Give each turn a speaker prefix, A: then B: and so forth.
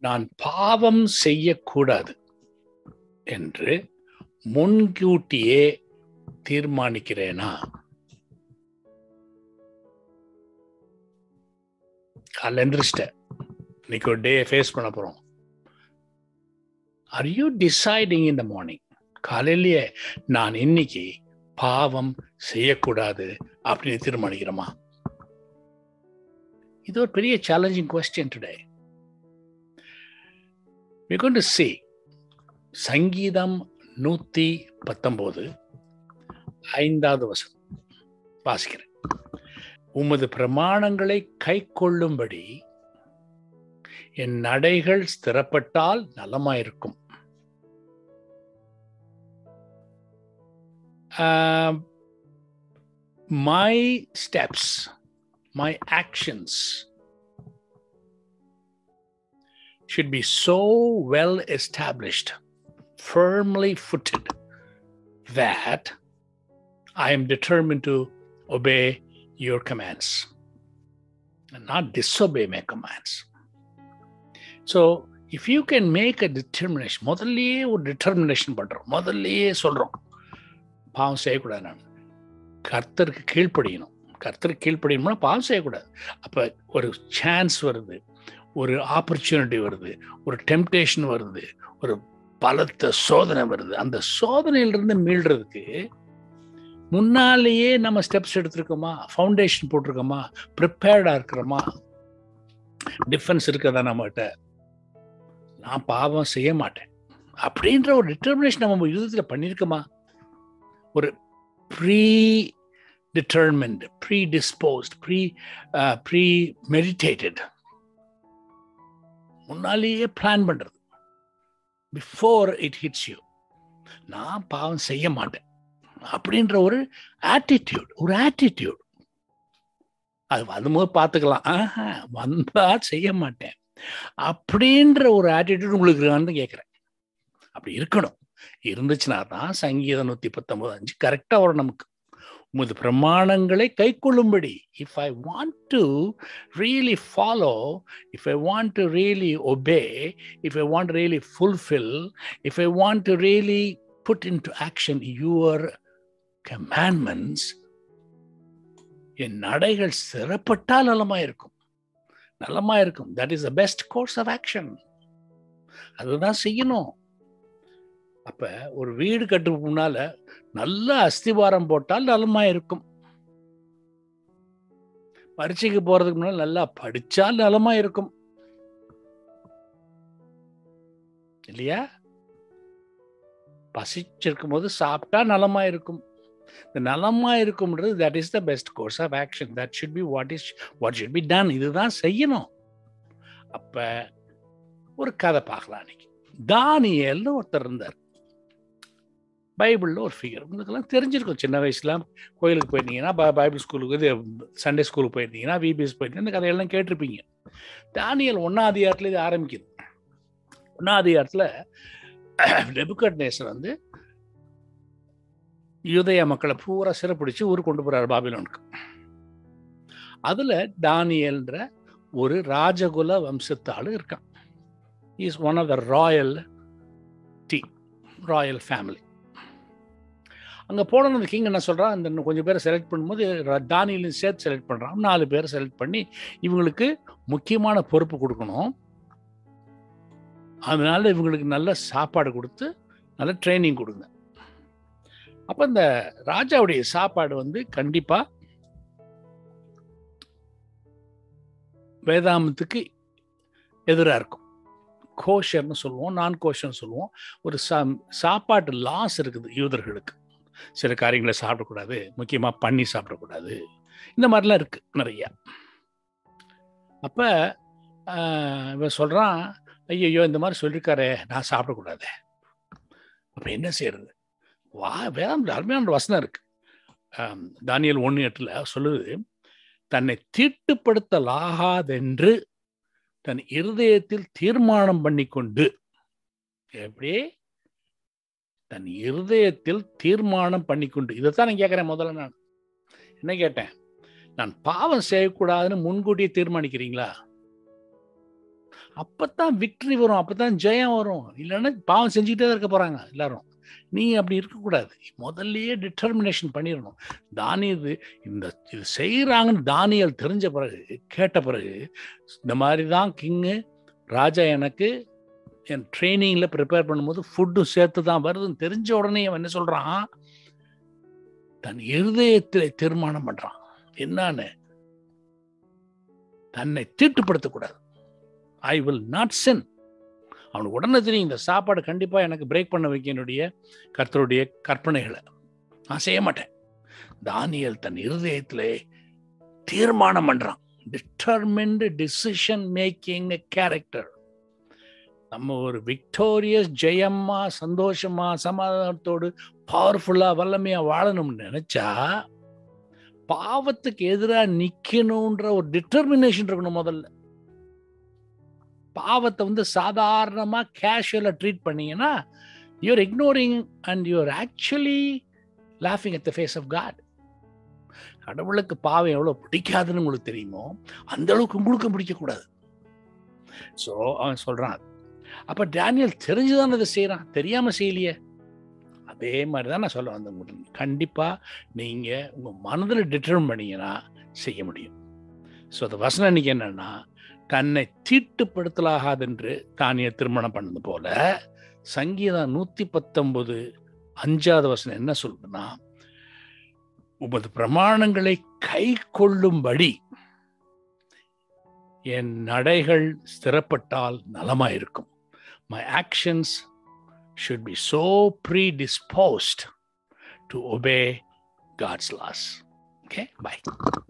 A: நான் பாவம் செய்யக்கூடாது என்று முன்கூட்டியே தீர்மானிக்கிறேனா காலைல எந்திரிச்சிட்டேன் இன்னைக்கு ஒரு டே ஃபேஸ் பண்ண போறோம் are you deciding in the morning காலையிலேயே நான் இன்னைக்கு பாவம் செய்யக்கூடாது அப்படின்னு தீர்மானிக்கிறோமா இது ஒரு பெரிய challenging question today we going to see சங்கீதம் நூத்தி பத்தொன்பது ஐந்தாவது வசனம் வாசிக்கிறேன் உமது பிரமாணங்களை கை கொள்ளும்படி என் நடைகள் ஸ்திரப்பட்டால் நலமாயிருக்கும் my steps my actions should be so well established, firmly footed, that I am determined to obey your commands and not disobey my commands. So, if you can make a determination, முதல்லயே ஒரு determination பண்றோம் முதல்லயே சொல்றோம் பாவம் செய்யக்கூடாது நான் கர்த்தருக்கு கீழ்ப்படியணும் கர்த்தருக்கு கீழ்ப்படியணும்னா பாவம் செய்யக்கூடாது அப்ப ஒரு சான்ஸ் வருது ஒரு ஆப்பர்ச்சுனிட்டி வருது ஒரு டெம்டேஷன் வருது ஒரு பலத்த சோதனை வருது அந்த சோதனையிலிருந்து மீள்றதுக்கு முன்னாலேயே நம்ம ஸ்டெப்ஸ் எடுத்திருக்கோமா ஃபவுண்டேஷன் போட்டிருக்கோமா ப்ரிப்பேர்டா இருக்கிறோமா டிஃபென்ஸ் இருக்கதா நம்மகிட்ட நான் பாவம் செய்ய மாட்டேன் அப்படின்ற ஒரு டிட்டர்மினேஷன் நம்ம யுத்தத்தில் பண்ணியிருக்கோமா ஒரு predetermined predisposed pre premeditated முன்னாலேயே பிளான் பண்றது பிஃபோர் இட் ஹிட்ஸ் யூ நான் பாவம் செய்ய மாட்டேன் அப்படின்ற ஒரு ஆட்டிடியூட் ஒரு ஆட்டிடியூட் அது வரும்போது பார்த்துக்கலாம் ஆஹா வந்தா செய்ய மாட்டேன் அப்படின்ற ஒரு ஆட்டிடியூட் உங்களுக்கு இருக்கான்னு கேட்குறேன் அப்படி இருக்கணும் இருந்துச்சுன்னா தான் சங்கீதம் நூத்தி பத்தொன்பது அஞ்சு கரெக்டா வரும் நமக்கு உமது பிரமாணங்களை கை கொள்ளும்படி if I want to really follow if I want to really obey if I want really fulfil if I want to really put in to action your commandments என் நடைகள் சிறப்பட்டால் நலமா இருக்கும் நலமா இருக்கும் that is the best course of action அதுதான் செய்யணும் அப்ப ஒரு வீடு கட்டு முன்னால நல்ல அஸ்திவாரம் போட்டால் நலமா இருக்கும் பரீட்சைக்கு போறதுக்கு முன்னால நல்லா படிச்சால் நலமா இருக்கும் இல்லையா பசிச்சிருக்கும் போது சாப்பிட்டா நலமா இருக்கும் இந்த நலமா இருக்கும்ன்றது that is the best course of action that should be what is what should be done இதுதான் செய்யணும் அப்ப ஒரு கதை பார்க்கலாம் அன்னைக்கு தானியல்னு ஒருத்தர் இருந்தார் பைபிளில் ஒரு ஃபிகர் உங்களுக்கெல்லாம் தெரிஞ்சிருக்கும் சின்ன வயசுல கோயிலுக்கு போயிருந்தீங்கன்னா பைபிள் ஸ்கூலுக்கு இது சண்டே ஸ்கூலுக்கு போயிருந்தீங்கன்னா விபிஎஸ் போயிருந்தீங்கன்னா இந்த கதையெல்லாம் கேட்டிருப்பீங்க தானியல் ஒன்றாம் அதிகாரத்தில் இது ஆரம்பிக்குது ஒன்றாம் அதிகாரத்தில் டெபுக்கட் நேசர் வந்து யூதய மக்களை பூரா சிறப்பிடிச்சு ஊர் கொண்டு போறாரு பாபிலோனுக்கு அதுல தானியல்ன்ற ஒரு ராஜகுல வம்சத்தாள் இருக்கான் is one of the royal the royal family அங்க போன அந்த கிங் என்ன சொல்றான் இந்த கொஞ்சம் பேரை செலக்ட் பண்ணும்போது தானியலையும் சேர்த்து செலக்ட் பண்றான் நாலு பேரை செலக்ட் பண்ணி இவங்களுக்கு முக்கியமான பொறுப்பு கொடுக்கணும் அதனால இவங்களுக்கு நல்ல சாப்பாடு கொடுத்து நல்ல ட்ரைனிங் கொடுங்க அப்ப இந்த ராஜாவுடைய சாப்பாடு வந்து கண்டிப்பா வேதாமத்துக்கு எதிராக இருக்கும் கோஷர்னு சொல்லுவோம் நான் கோஷர்னு சொல்லுவோம் ஒரு சா சாப்பாட்டு லாஸ் இருக்குது யூதர்களுக்கு சில காரியங்களை சாப்பிடக்கூடாது முக்கியமாக பண்ணி சாப்பிடக்கூடாது இந்த மாதிரிலாம் இருக்கு நிறையா அப்ப இவன் சொல்றான் ஐயோ இந்த மாதிரி சொல்லியிருக்காரே நான் சாப்பிடக்கூடாது அப்ப என்ன செய்யறது வா வேதாந்த அருமையான வசனம் இருக்கு தானியல் ஒன்று எட்டுல சொல்லுது தன்னை தீட்டுப்படுத்தலாகாதென்று தன் இருதயத்தில் தீர்மானம் பண்ணி கொண்டு எப்படி தன் இருதயத்தில் தீர்மானம் பண்ணி கொண்டு இதைத்தான் நான் கேட்கிறேன் முதல்ல நான் என்ன கேட்டேன் நான் பாவம் செய்யக்கூடாதுன்னு முன்கூட்டியே தீர்மானிக்கிறீங்களா அப்பதான் விக்டரி வரும் அப்பதான் ஜெயம் வரும் இல்லைன்னா பாவம் செஞ்சுக்கிட்டே தான் இருக்க போறாங்க எல்லாரும் நீ அப்படி இருக்கக்கூடாது முதல்லயே டிட்டர்மினேஷன் பண்ணிடணும் தானியது இந்த இது செய்கிறாங்கன்னு தானியல் தெரிஞ்ச பிறகு கேட்ட பிறகு இந்த மாதிரி தான் கிங்கு ராஜா எனக்கு என் ட்ரைனிங்கில் ப்ரிப்பேர் பண்ணும்போது ஃபுட்டும் சேர்த்து தான் வருதுன்னு தெரிஞ்ச உடனே அவன் என்ன சொல்கிறான் தன் இருதயத்தில் தீர்மானம் பண்ணுறான் என்னன்னு தன்னை தீட்டுப்படுத்தக்கூடாது ஐ வில் நாட் சென் அவனுக்கு உடனே தெரியும் இந்த சாப்பாடு கண்டிப்பாக எனக்கு பிரேக் பண்ண வைக்க என்னுடைய கர்த்தருடைய கற்பனைகளை நான் செய்ய மாட்டேன் தானியல் தன் இருதயத்திலே தீர்மானம் பண்றான் டிட்டர்மெண்ட் டிசிஷன் மேக்கிங் கேரக்டர் நம்ம ஒரு விக்டோரியஸ் ஜெயமா சந்தோஷமா சமாதானத்தோடு பவர்ஃபுல்லா வல்லமையா வாழணும்னு நினைச்சா பாவத்துக்கு எதிராக நிக்கணும்ன்ற ஒரு டிட்டர்மினேஷன் இருக்கணும் முதல்ல பாவத்தை வந்து சாதாரணமா கேஷுவலா ட்ரீட் பண்ணீங்கன்னா you're ignoring and you're actually லாஃபிங் at the face of God கடவுளுக்கு பாவம் எவ்வளோ பிடிக்காதுன்னு உங்களுக்கு தெரியுமோ அந்த அளவுக்கு உங்களுக்கும் பிடிக்கக்கூடாது ஸோ அவன் சொல்றான் அப்ப டேனியல் தெரிஞ்சுதான் அதை செய்யறான் தெரியாம செய்யலையே அதே மாதிரி தான் நான் சொல்ல வந்தேன் உங்களுக்கு கண்டிப்பா நீங்க உங்க மனதில் டிட்டர்ம் பண்ணீங்கன்னா செய்ய முடியும் ஸோ அந்த வசனம் இன்னைக்கு என்னன்னா தன்னை தீட்டுப்படுத்தலாகாதென்று தானிய திருமணம் பண்ணது போல சங்கீதம் நூத்தி பத்தொன்பது அஞ்சாவது வசனம் என்ன சொல்லுதுன்னா உமது பிரமாணங்களை கை கொள்ளும்படி என் நடைகள் ஸ்திரப்பட்டால் நலமாயிருக்கும் my actions should be so predisposed to obey God's laws okay by